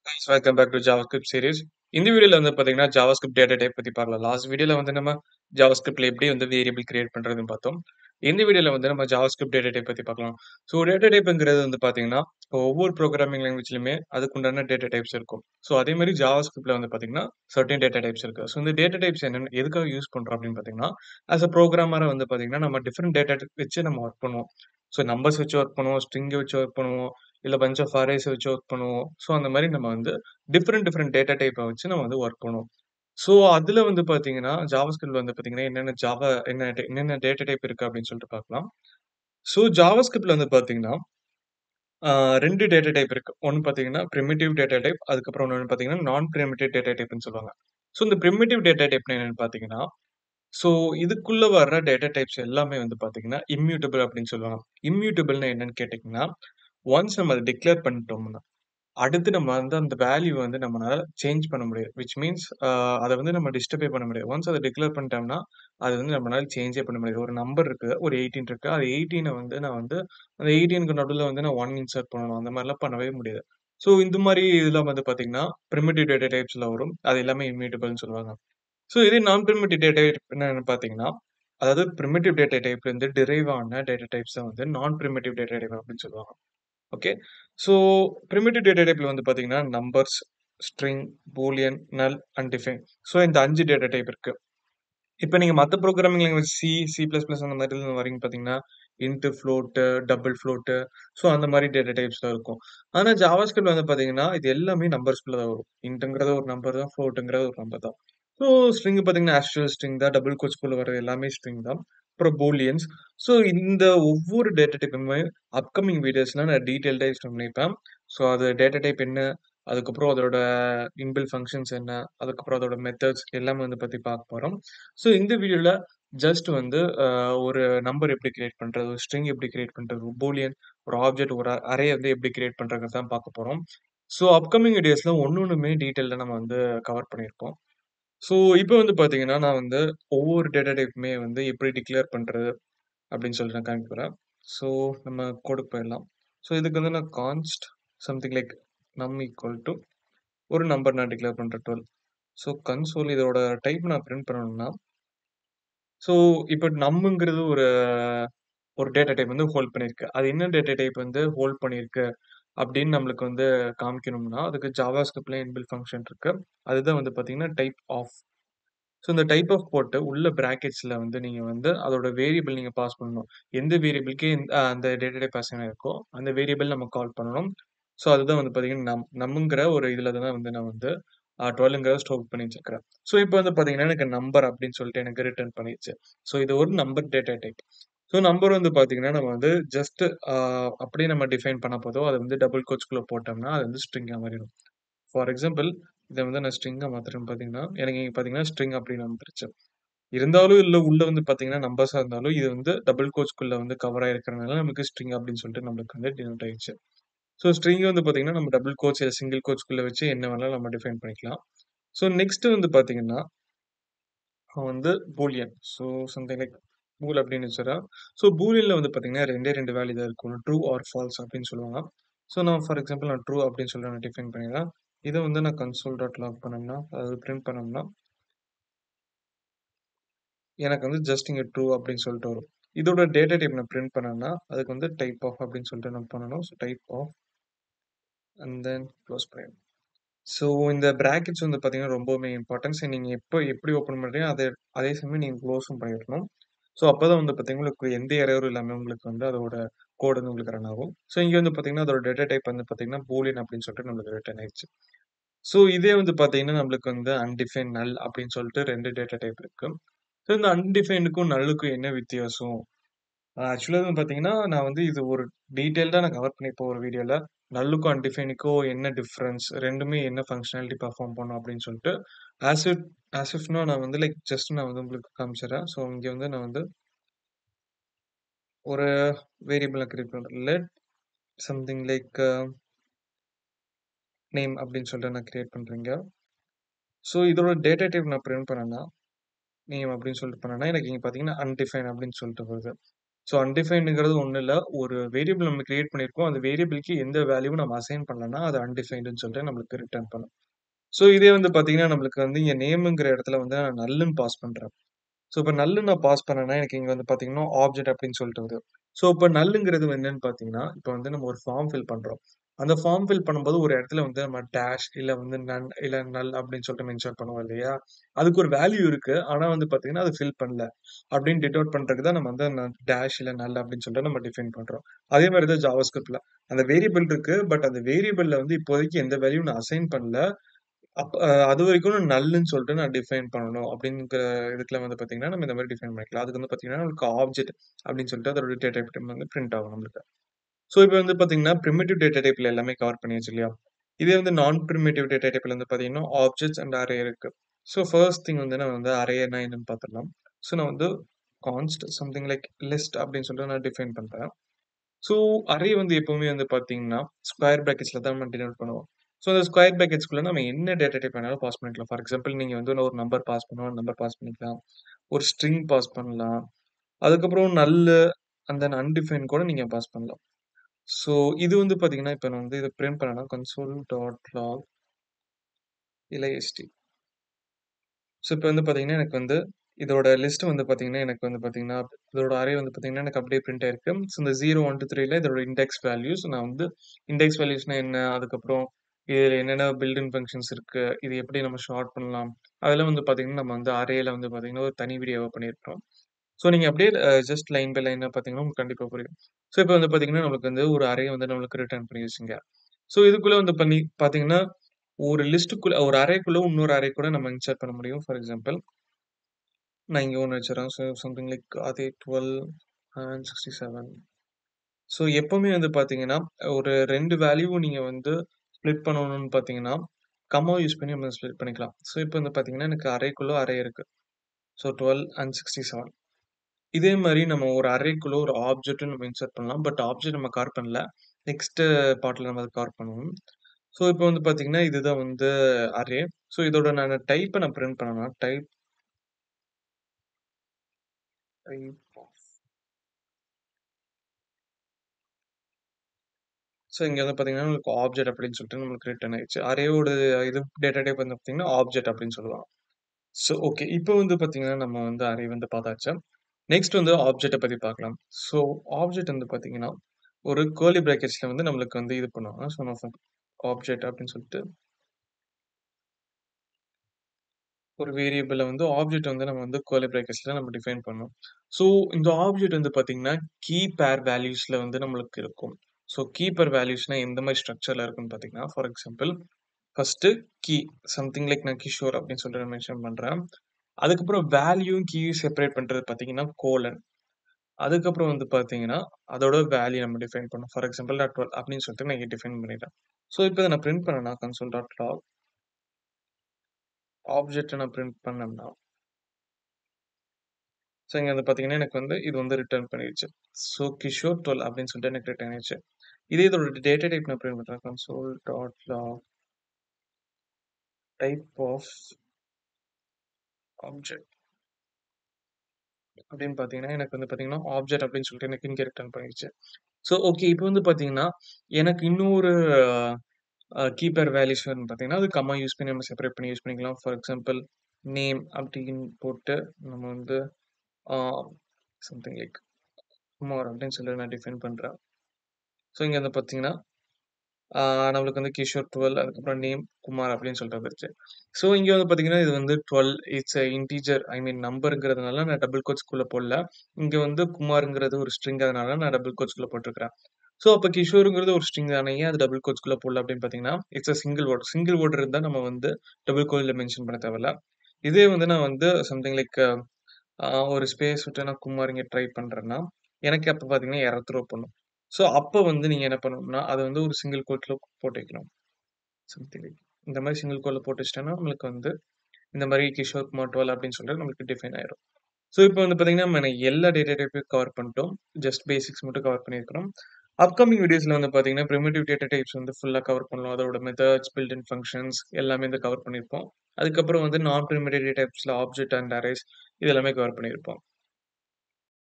Guys welcome back to JavaScript series இந்த வீடியோல வந்து பாத்தீங்கன்னா ஜாவாஸ்கிரிப்ட் டேட்டா டைப் பத்தி பார்க்கலாம் லாஸ்ட் வீடியோல வந்து நம்ம ஜாவாஸ்கிரிப்ட்ல எப்படி வந்து வேரியபிள் கிரியேட் பண்றதுன்னு பார்த்தோம் இந்த வீடியோல வந்து நம்ம ஜாவாஸ்கிரிப்ட் டேட்டா டைப் பத்தி பார்க்கலாம் ஸோ டேட்டா டைப்ங்கிறது வந்து பாத்தீங்கன்னா இப்போ ஒவ்வொரு ப்ரோக்ராமிங் லாங்குவேஜ்லயுமே அதுக்குண்டான டேட்டா டைப்ஸ் இருக்கும் ஸோ அதே மாதிரி ஜாவாஸ்கிரிப்ட்ல வந்து பாத்தீங்கன்னா சர்டன் டேட்டா டைப்ஸ் இருக்கு ஸோ இந்த டேட்டா டைப்ஸ் என்னன்னு எதுக்காக யூஸ் பண்றோம் அப்படின்னு பாத்தீங்கன்னா ஆஸ் அ ப்ரோக்ராமரை வந்து பாத்தீங்கன்னா நம்ம டிஃப்ரெண்ட் டேட்டா வச்சு நம்ம ஒர்க் பண்ணுவோம் ஸோ நம்பர்ஸ் வச்சு ஒர்க் பண்ணுவோம் ஸ்ட்ரிங் வச்சு ஒர்க் பண்ணுவோம் இல்ல பஞ்ச் ஆஃப் அரேஸ் வச்சு ஒர்க் பண்ணுவோம் ஸோ அந்த மாதிரி நம்ம வந்து டிஃப்ரெண்ட் டிஃப்ரெண்ட் டேட்டா டைப்பை வச்சு நம்ம வந்து ஒர்க் பண்ணுவோம் ஸோ அதுல வந்து பாத்தீங்கன்னா ஜாவாஸ்கிரிப்ட்ல வந்து பாத்தீங்கன்னா என்னென்ன ஜாவா என்ன என்னென்ன டேட்டா டைப் இருக்கு அப்படின்னு சொல்லிட்டு பார்க்கலாம் ஸோ ஜாவாஸ்கிரிப்ட்ல வந்து பாத்தீங்கன்னா ஆஹ் ரெண்டு டேட்டா டைப் இருக்கு ஒன்னு பாத்தீங்கன்னா பிரிமிட்டிவ் டேட்டா டைப் அதுக்கப்புறம் ஒன்று பாத்தீங்கன்னா நான் பிரிமிட்டிவ் டேட்டா டைப்னு சொல்லுவாங்க ஸோ இந்த பிரிமிட்டிவ் டேட்டா டைப் என்னன்னு பாத்தீங்கன்னா ஸோ இதுக்குள்ள வர்ற டேட்டா டைப்ஸ் எல்லாமே வந்து பாத்தீங்கன்னா இம்யூட்டபிள் அப்படின்னு சொல்லுவாங்க இம்யூட்டபிள்னா என்னன்னு கேட்டீங்கன்னா ஒன்ஸ் நம்ம அதை டிக்ளேர் பண்ணிட்டோம்னா அடுத்து நம்ம வந்து அந்த வேல்யூ வந்து நம்மளால சேஞ்ச் பண்ண முடியாது விச் மீன்ஸ் அதை வந்து நம்ம டிஸ்டர்பே பண்ண முடியாது ஒன்ஸ் அதை டிக்ளேர் பண்ணிட்டோம்னா அது வந்து நம்மளால சேஞ்சே பண்ண முடியாது ஒரு நம்பர் இருக்கு ஒரு எயிட்டீன் இருக்கு அது எயிட்டீனை வந்து நான் வந்து அந்த எயிட்டீனுக்கு நடுவில் வந்து நான் ஒன் இன்சர்ட் பண்ணணும் அந்த மாதிரிலாம் பண்ணவே முடியாது ஸோ இந்த மாதிரி இதெல்லாம் வந்து பாத்தீங்கன்னா பிரிமிட்டிவ் டேட்டா டைப்ஸ்ல வரும் அது எல்லாமே இம்யூட்டபிள்னு சொல்லுவாங்க ஸோ இதே நான் பிரிமிட்டிவ் டேட்டா டைப் என்னன்னு பாத்தீங்கன்னா அதாவது பிரிமிட்டிவ் டேட்டா டைப்ல இருந்து டிரைவ் ஆன டேட்டா டைப்ஸ் வந்து நான் பிரிமிட்டிவ் டேட்டா டைப் அப்படின்னு சொல்லுவாங்க ஓகே ஸோ ப்ரிமிட்டிவ் டேட்டா டைப்ல வந்து பார்த்தீங்கன்னா numbers string boolean null undefined so இந்த அஞ்சு டேட்டா டைப் இருக்கு இப்போ நீங்கள் மற்ற programming language C C plus plus அந்த மாதிரி வரீங்க பார்த்தீங்கன்னா int float double float so அந்த மாதிரி டேட்டா டைப்ஸ் தான் இருக்கும் ஆனால் ஜாவாஸ்கிரிப்ட் வந்து பார்த்தீங்கன்னா இது எல்லாமே நம்பர்ஸ்குள்ள தான் வரும் இன்ட்டுங்கிறது ஒரு நம்பர் தான் ஃப்ளோட்டுங்கிறது ஒரு நம்பர் தான் ஸோ ஸ்ட்ரிங் பார்த்தீங்கன்னா ஆக்சுவல் ஸ்ட்ரிங் தான் டபுள் கோச்குள்ள வர எல்லாமே ஸ்ட்ரிங் தான் அப்புறம் பூலியன்ஸ் ஸோ இந்த ஒவ்வொரு டேட்டா டைப்புமே அப்கமிங் வீடியோஸ்ல நான் டீட்டெயில்டாக எக்ஸ்பிளைன் பண்ணிப்பேன் ஸோ அது டேட்டா டைப் என்ன அதுக்கப்புறம் அதோட இன்பில் ஃபங்க்ஷன்ஸ் என்ன அதுக்கப்புறம் அதோட மெத்தட்ஸ் எல்லாமே வந்து பற்றி பார்க்க போகிறோம் ஸோ இந்த வீடியோவில் ஜஸ்ட் வந்து அஹ், ஒரு நம்பர் எப்படி கிரியேட் பண்ணுறது ஒரு ஸ்ட்ரிங் எப்படி கிரியேட் பண்ணுறது பூலியன் ஒரு ஆப்ஜெக்ட் ஒரு அரே வந்து எப்படி கிரியேட் பண்ணுறது தான் பார்க்க போகிறோம் ஸோ அப்கமிங் வீடியோஸில் ஒன்று ஒன்றுமே டீட்டெயிலாக நம்ம வந்து கவர் பண்ணியிருப்போம் ஸோ இப்போ வந்து பார்த்தீங்கன்னா நான் வந்து ஒவ்வொரு டேட்டா டைப்புமே வந்து எப்படி டிக்ளேர் பண்ணுறது அப்படின்னு சொல்லி நான் காமிக்க போகிறேன் ஸோ நம்ம கோடுக்கு போயிடலாம் ஸோ இதுக்கு வந்து நான் const something like num equal to ஒரு நம்பர் நான் டிக்ளேர் பண்ணுறேன் டுவெல் ஸோ கன்சோல் இதோட டைப் நான் பிரிண்ட் பண்ணணும்னா ஸோ இப்போ நம்முங்கிறது ஒரு ஒரு டேட்டா டைப் வந்து ஹோல்ட் பண்ணியிருக்கு அது என்ன டேட்டா டைப் வந்து ஹோல்ட் பண்ணியிருக்கு அப்படின்னு நம்மளுக்கு வந்து காமிக்கணும்னா அதுக்கு ஜாவாஸ்கிரிப்ட்ல இன்பில் ஃபங்க்ஷன் இருக்கு அதுதான் வந்து பார்த்தீங்கன்னா டைப் ஆஃப் ஸோ இந்த டைப் ஆஃப் போட்டு உள்ள பிராக்கெட்ஸ்ல வந்து நீங்க வந்து அதோட வேரியபிள் நீங்க பாஸ் பண்ணணும் எந்த வேரியபிளுக்கு அந்த டேட்டா டைப் பாஸ் இருக்கோ அந்த வேரியபிள் நம்ம கால் பண்ணணும் ஸோ அதுதான் வந்து பார்த்தீங்கன்னா நம் நம்மங்கிற ஒரு இதில் தான் வந்து நான் வந்து டுவெல்ங்கிறத ஸ்டோர் பண்ணி வச்சுக்கிறேன் ஸோ இப்போ வந்து பார்த்தீங்கன்னா எனக்கு நம்பர் அப்படின்னு சொல்லிட்டு எனக்கு ரிட்டர்ன் பண்ணிடுச்சு ஸோ இது ஒரு number data type so number வந்து பார்த்தீங்கன்னா நம்ம வந்து ஜஸ்ட் அப்படியே நம்ம டிஃபைன் பண்ண போதோ அதை வந்து டபுள் கோச்குள்ளே போட்டோம்னா அது வந்து ஸ்ட்ரிங்காக மாறிடும் ஃபார் எக்ஸாம்பிள் இதை வந்து நான் ஸ்ட்ரிங்காக மாற்றுறேன்னு பார்த்தீங்கன்னா எனக்கு இங்கே பார்த்தீங்கன்னா ஸ்ட்ரிங் அப்படின்னு வந்துருச்சு இருந்தாலும் இல்லை உள்ள வந்து பார்த்தீங்கன்னா நம்பர்ஸாக இருந்தாலும் இது வந்து டபுள் கோச்குள்ளே வந்து கவர் ஆயிருக்கிறனால நமக்கு ஸ்ட்ரிங் அப்படின்னு சொல்லிட்டு நம்மளுக்கு வந்து டினோட் ஆயிடுச்சு ஸோ ஸ்ட்ரிங் வந்து பார்த்தீங்கன்னா நம்ம டபுள் கோச் இல்லை சிங்கிள் கோச்குள்ளே வச்சு என்ன வேணாலும் நம்ம டிஃபைன் பண்ணிக்கலாம் ஸோ நெக்ஸ்ட் வந்து பார்த்தீங்கன்னா வந்து boolean so something like bool அப்படின்னு வச்சுறேன் ஸோ பூலியனில் வந்து பார்த்தீங்கன்னா ரெண்டே ரெண்டு வேல்யூ தான் இருக்கும் ட்ரூ ஆர் ஃபால்ஸ் அப்படின்னு சொல்லுவாங்க ஸோ நான் ஃபார் எக்ஸாம்பிள் நான் ட்ரூ அப்படின்னு சொல்லி நான் டிஃபைன் பண்ணிடுறேன் இதை வந்து நான் கன்சோல் டாட் லாக் பண்ணோம்னா அதாவது பிரிண்ட் பண்ணோம்னா எனக்கு வந்து ஜஸ்ட் இங்கே ட்ரூ அப்படின்னு சொல்லிட்டு வரும் இதோட டேட்டா டைப் நான் பிரிண்ட் பண்ணேன்னா அதுக்கு வந்து டைப் ஆஃப் அப்படின்னு சொல்லிட்டு நான் பண்ணணும் so type of and then close பண்ணிடணும் ஸோ இந்த பிராக்கெட்ஸ் வந்து பார்த்தீங்கன்னா ரொம்பவுமே இம்பார்ட்டன்ஸ் நீங்கள் எப்போ எப்படி ஓப்பன் பண்ணுறீங்க அதே அதே சமயம் நீங்கள் க்ளோஸும் பண்ணிடணும் ஸோ அப்போ தான் வந்து பார்த்தீங்கன்னா உங்களுக்கு எந்த எரரும் இல்லாமல் உங்களுக்கு வந்து அதோட கோடு வந்து உங்களுக்கு ரன் ஆகும் ஸோ இங்கே வந்து பார்த்தீங்கன்னா அதோட டேட்டா டைப் வந்து பார்த்தீங்கன்னா பூலியன் அப்படின்னு சொல்லிட்டு நம்மளுக்கு ரிட்டர்ன் ஆயிடுச்சு ஸோ இதே வந்து பார்த்தீங்கன்னா நம்மளுக்கு வந்து அன்டிஃபைன் நல் அப்படின்னு சொல்லிட்டு ரெண்டு டேட்டா டைப் இருக்கு ஸோ இந்த அன்டிஃபைனுக்கும் நல்லுக்கும் என்ன வித்தியாசம் ஆக்சுவலாக வந்து பார்த்தீங்கன்னா நான் வந்து இது ஒரு டீட்டெயில்டாக நான் கவர் பண்ணிப்போம் ஒரு வீடியோவில் நல்லுக்கும் அன்டிஃபைனுக்கும் என்ன டிஃப்ரென்ஸ் ரெண்டுமே என்ன ஃபங்க்ஷனாலிட்டி பர்ஃபார்ம் பண்ணும் அப்படின்னு சொல்லிட்டு ஆஸ் இட் ஆஸ் இஃப்னா நான் வந்து லைக் ஜஸ்ட் நான் வந்து உங்களுக்கு காமிச்சிடறேன் ஸோ இங்கே வந்து நான் வந்து ஒரு வேரியபிள் கிரியேட் பண்ணுறேன் லெட் சம்திங் லைக் நேம் அப்படின்னு சொல்லிட்டு நான் கிரியேட் பண்ணுறேங்க ஸோ இதோட டேட்டா டைப் நான் பிரிண்ட் பண்ணேன்னா நேம் அப்படின்னு சொல்லிட்டு பண்ணேன்னா எனக்கு இங்கே பார்த்தீங்கன்னா அன்டிஃபைன் அப்படின்னு சொல்லிட்டு வருது ஸோ அன்டிஃபைன்டுங்கிறது ஒண்ணும் இல்ல. ஒரு வேரியபிள் நம்ம கிரியேட் பண்ணியிருக்கோம். அந்த வேரியபிள்க்கு எந்த வேல்யூவும் நம்ம அசைன் பண்ணலன்னா, அது அன்டிஃபைன்டுன்னு சொல்லிட்டு நம்மளுக்கு ரிட்டர்ன் பண்ணும். ஸோ இதே வந்து பார்த்தீங்கன்னா, நம்மளுக்கு வந்து இங்க நேம்ங்கிற இடத்துல வந்து நான் நல்ன்னு பாஸ் பண்றேன். ஸோ இப்ப நல்ன்னு நான் பாஸ் பண்ணேன்னா, எனக்கு இங்க வந்து பார்த்தீங்கன்னா, ஆப்ஜெக்ட் அப்படின்னு சொல்லிட்டு வருது. ஸோ இப்ப நல்லுங்கிறது என்னன்னு பார்த்தீங்கன்னா, இப்ப வந்து நம்ம ஒரு ஃபார்ம் ஃபில் பண்றோம். அந்த ஃபார்ம் ஃபில் பண்ணும்போது ஒரு இடத்துல வந்து நம்ம டேஷ் இல்ல வந்து நன் இல்ல நல் அப்படின்னு சொல்லிட்டு மென்ஷன் பண்ணுவோம் இல்லையா? அதுக்கு ஒரு வேல்யூ இருக்கு. ஆனா வந்து பார்த்தீங்கன்னா, அது ஃபில் பண்ணல. அப்படின்னு டினோட் பண்றதுக்கு தான் நம்ம வந்து ந டேஷ் இல்ல நல் அப்படின்னு சொல்லிட்டு நம்ம டிஃபைன் பண்றோம். அதே மாரி தான் ஜாவாஸ்கிரிப்ட்ல. அந்த வேரியபிள் இருக்கு. பட் அந்த வேரியபிள்ல வந்து இப்போதைக்கு எந்த வேல்யூவும் நான் அசைன் பண்ணல. அப்ப அ அதுவரைக்கும் நான் நல்ன்னு சொல்லிட்டு நான் டிஃபைன் பண்ணணும். அப்படிங்கிற இதுக்குல வந்து பார்த்தீங்கன்னா, நம்ம இந்த மாரி டிஃபைன் பண்ணிக்கலாம். அதுக்கு வந்து பார்த்தீங்கன்னா, நமக்கு ஆப்ஜெக்ட் அப்படின்னு சொல்லிட்டு அதோட டேட்டா டைப் வந்து பிரிண்ட் ஆகும் நம்மளுக்கு. ஸோ இப்ப வந்து பார்த்தீங்கன்னா, பிரிமிட்டிவ் டேட்டா டைப்ல எல்லாமே கவர் பண்ணியாச்சு இல்லையா? இதே வந்து நான் பிரிமிட்டிவ் டேட்டா டைப்ல வந்து பார்த்தீங்கன்னா, ஆப்ஜெக்ட்ஸ் அண்ட் அரே இருக்கு. ஸோ ஃபர்ஸ்ட் திங் வந்து நான் வந்து அரேன்னா என்னன்னு பார்த்துடலாம். ஸோ நான் வந்து கான்ஸ்ட் சம்திங் லைக் லிஸ்ட் அப்படின்னு சொல்லிட்டு நான் டிஃபைன் பண்றேன். ஸோ அரே வந்து எப்பவுமே வந்து பார்த்தீங்கன்னா, ஸ்கொயர் பிராக்கெட்ஸ்ல தான் நம்ம டினோட் பண்ணுவோம். ஸோ அந்த ஸ்கொயர் பிராக்கெட்ஸ்குள்ள நம்ம என்ன டேட்டா டைப் வேணாலும் பாஸ் பண்ணிக்கலாம். ஃபார் எக்ஸாம்பிள் நீங்க வந்து ஒரு நம்பர் பாஸ் பண்ணணும், நம்பர் பாஸ் பண்ணிக்கலாம். ஒரு ஸ்ட்ரிங் பாஸ் பண்ணலாம். அதுக்கப்புறம் நல்லு அண்ட் தென் அன்டிஃபைன் கூட நீங்க பாஸ் பண்ணலாம். ஸோ இது வந்து பார்த்தீங்கன்னா, இப்ப நான் வந்து இத பிரிண்ட் பண்ணேன்னா console dot log L I S T. So இப்ப வந்து பார்த்தீங்கன்னா, எனக்கு வந்து இதோட லிஸ்ட் வந்து பார்த்தீங்கன்னா, எனக்கு வந்து பார்த்தீங்கன்னா, இதோட அரே வந்து பார்த்தீங்கன்னா, எனக்கு அப்படியே பிரிண்ட் ஆயிருக்கு. ஸோ இந்த 0, 1, 2, 3ல இதோட இண்டெக்ஸ் வேல்யூஸ் நான் வந்து இண்டெக்ஸ் வேல்யூஸ்னா என்ன? அதுக்கப்புறம் இதுல என்னென்ன பில்ட் இன் ஃபங்ஷன்ஸ் இருக்கு? இது எப்படி நம்ம ஷார்ட் பண்ணலாம்? அதெல்லாம் வந்து பார்த்தீங்கன்னா, நம்ம வந்து அரேல வந்து பார்த்தீங்கன்னா, ஒரு தனி வீடியோவா பண்ணியிருக்கிறோம். ஸோ நீங்க அப்படியே அ ஜஸ்ட் லைன் பை லைனா பார்த்தீங்கன்னா, உங்களுக்கு கண்டிப்பா புரியும். ஸோ இப்ப வந்து பார்த்தீங்கன்னா, நம்மளுக்கு வந்து ஒரு அரே வந்து நம்மளுக்கு ரிட்டர்ன் பண்ணிருச்சுங்க. ஸோ இதுக்குள்ள வந்து பண்ணி பார்த்தீங்கன்னா, ஒரு லிஸ்ட்டுக்குள்ள ஒரு அரேக்குள்ள இன்னொரு அரே கூட நம்ம இன்சர்ட் பண்ண முடியும். ஃபார் எக்ஸாம்பிள் நான் இங்க ஒண்ணு வச்சுர்றேன். ஸோ சம்திங் லைக் அதே 12 அண்ட் 67. ஸோ எப்பவுமே வந்து பார்த்தீங்கன்னா, ஒரு 2 வேல்யூவும் நீங்க வந்து ஸ்ப்ளிட் பண்ணணும்னு பார்த்தீங்கன்னா, கமா யூஸ் பண்ணி நம்ம ஸ்ப்ளிட் பண்ணிக்கலாம். ஸோ இப்ப வந்து பார்த்தீங்கன்னா, எனக்கு அரேக்குள்ள அரே இருக்கு. So 12 and 67. இதே மாரி நம்ம ஒரு அரேக்குள்ள ஒரு ஆப்ஜெக்ட்டும் நம்ம இன்சர்ட் பண்ணலாம். பட் ஆப்ஜெக்ட் நம்ம கவர் பண்ணல. நெக்ஸ்ட் பார்ட்ல நம்ம அத கவர் பண்ணுவோம். ஸோ இப்ப வந்து பார்த்தீங்கன்னா, இதுதான் வந்து அரே. ஸோ இதோட நான் டைப்ப நான் பிரிண்ட் பண்ணணும்னா டைப் டைப் ஆஃப் ஸோ இங்க வந்து பார்த்தீங்கன்னா, உங்களுக்கு ஆப்ஜெக்ட் அப்படின்னு சொல்லிட்டு நம்மளுக்கு ரிட்டர்ன் ஆயிடுச்சு. அரேவோட இது டேட்டா டைப் வந்து பார்த்தீங்கன்னா, ஆப்ஜெக்ட் அப்படின்னு சொல்லுவாங்க. So okay. இப்ப வந்து பார்த்தீங்கன்னா, நம்ம வந்து அரே வந்து பார்த்தாச்சு. நெக்ஸ்ட் வந்து ஆப்ஜெக்ட்ட பத்தி பார்க்கலாம். ஸோ ஆப்ஜெக்ட் வந்து பார்த்தீங்கன்னா, ஒரு கர்லி பிராக்கெட்ஸ்ல வந்து நம்மளுக்கு வந்து இது பண்ணுவாங்க. ஸோ நான் ஆப்ஜெக்ட் அப்படின்னு சொல்லிட்டு ஒரு வேரியபிள்ல வந்து ஆப்ஜெக்ட் வந்து நம்ம வந்து கர்லி பிராக்கெட்ஸ்ல நம்ம டிஃபைன் பண்ணணும். ஸோ இந்த ஆப்ஜெக்ட் வந்து பார்த்தீங்கன்னா, கீ பேர் வேல்யூஸ்ல வந்து நம்மளுக்கு இருக்கும். ஸோ கீ பேர் வேல்யூஸ்னா எந்த மாரி ஸ்ட்ரக்சர்ல இருக்குன்னு பார்த்தீங்கன்னா, for example first key something like நான் கிஷோர் அப்படின்னு சொல்லிட்டு நான் மென்ஷன் பண்றேன். அதுக்கப்புறம் வேல்யூயும் கீயும் செப்பரேட் பண்றது பார்த்தீங்கன்னா, கோலன். அதுக்கப்புறம் வந்து பார்த்தீங்கன்னா, அதோட வேல்யூ நம்ம டிஃபைன் பண்ணணும். ஃபார் எக்ஸாம்பிள் நான் 12 அப்படின்னு சொல்லிட்டு நான் இங்க டிஃபைன் பண்ணிட்டேன். ஸோ இப்ப இத நான் பிரிண்ட் பண்ணேன்னா கன்சோல் டாட் லாக் ஆப்ஜெக்ட்ட நான் பிரிண்ட் பண்ணேன்னா ஸோ இங்க வந்து பார்த்தீங்கன்னா, எனக்கு வந்து இது வந்து ரிட்டர்ன் பண்ணிருச்சு. ஸோ கிஷோர் 12 அப்படின்னு சொல்லிட்டு எனக்கு ரிட்டர்ன் ஆயிருச்சு. இதே இதோட டேட்டா டைப் நான் பிரிண்ட் பண்றேன். Console dot log type of object. அப்படின்னு பார்த்தீங்கன்னா, எனக்கு வந்து பார்த்தீங்கன்னா, ஆப்ஜெக்ட் அப்படின்னு சொல்லிட்டு எனக்கு இங்க ரிட்டர்ன் பண்ணிருச்சு. So okay. இப்ப வந்து பார்த்தீங்கன்னா, எனக்கு இன்னொரு அ கீ பேர் வேல்யூஸ் வேணும்னு பார்த்தீங்கன்னா, அது கமா யூஸ் பண்ணி நம்ம செப்பரேட் பண்ணி யூஸ் பண்ணிக்கலாம். ஃபார் எக்ஸாம்பிள் நேம் அப்படின்னு போட்டு நம்ம வந்து ஆ சம்திங் லைக் குமார் அப்படின்னு சொல்லி நான் டிஃபைன் பண்றேன். ஸோ இங்க வந்து பார்த்தீங்கன்னா, ஆ நம்மளுக்கு வந்து கிஷோர் 12 அதுக்கப்புறம் நேம் குமார் அப்படின்னு சொல்லிட்டு வந்துருச்சு. ஸோ இங்க வந்து பார்த்தீங்கன்னா, இது வந்து 12 இட்ஸ் அ இன்டிஜர் ஐ மீன் நம்பர்ங்கிறதுனால நான் டபுள் கோட்ஸ்க்குள்ள போடல. இங்க வந்து குமார்ங்கிறது ஒரு ஸ்ட்ரிங் அதனால நான் டபுள் கோட்ஸ்க்குள்ள போட்டுருக்கிறேன். ஸோ அப்ப கிஷோர்ங்கிறது ஒரு ஸ்ட்ரிங் தானே ஏன் அது டபுள் கோட்ஸ்க்குள்ள போடல அப்படின்னு பார்த்தீங்கன்னா, it's a single word. Single word இருந்தா நம்ம வந்து டபுள் கோட்ல மென்ஷன் பண்ண தேவையில்ல. இதே வந்து நான் வந்து சம்திங் லைக் ஆ ஒரு ஸ்பேஸ் விட்டு நான் குமார் இங்க ட்ரை பண்றேன்னா, எனக்கு அப்ப பார்த்தீங்கன்னா, எரர் த்ரோ பண்ணும். ஸோ அப்ப வந்து நீங்க என்ன பண்ணணும்னா, அத வந்து ஒரு சிங்கிள் கோட்ல போட்டு வைக்கணும். சம்திங் லைக் இந்த மாரி சிங்கிள் கோட்ல போட்டு வச்சுட்டேன்னா, நம்மளுக்கு வந்து இந்த மாரி கிஷோர் குமார் 12 அப்படின்னு சொல்லிட்டு நம்மளுக்கு டிஃபைன் ஆயிரும். ஸோ இப்ப வந்து பார்த்தீங்கன்னா, நம்ம எல்லா டேட்டா டைப்பையும் கவர் பண்ணிட்டோம். ஜஸ்ட் பேசிக்ஸ் மட்டும் கவர் பண்ணியிருக்கிறோம். அப்கமிங் வீடியோஸ்ல வந்து பார்த்தீங்கன்னா, பிரிமிட்டிவ் டேட்டா டைப்ஸ் வந்து ஃபுல்லா கவர் பண்ணலாம். அதோட மெத்தட்ஸ், பில்ட் இன் ஃபங்ஷன்ஸ் எல்லாமே வந்து கவர் பண்ணியிருப்போம். அதுக்கப்புறம் வந்து நான் பிரிமிட்டிவ் டேட்டா டைப்ஸ்ல ஆப்ஜெக்ட் அண்ட் அரேஸ் இது எல்லாமே கவர் பண்ணியிருப்போம்.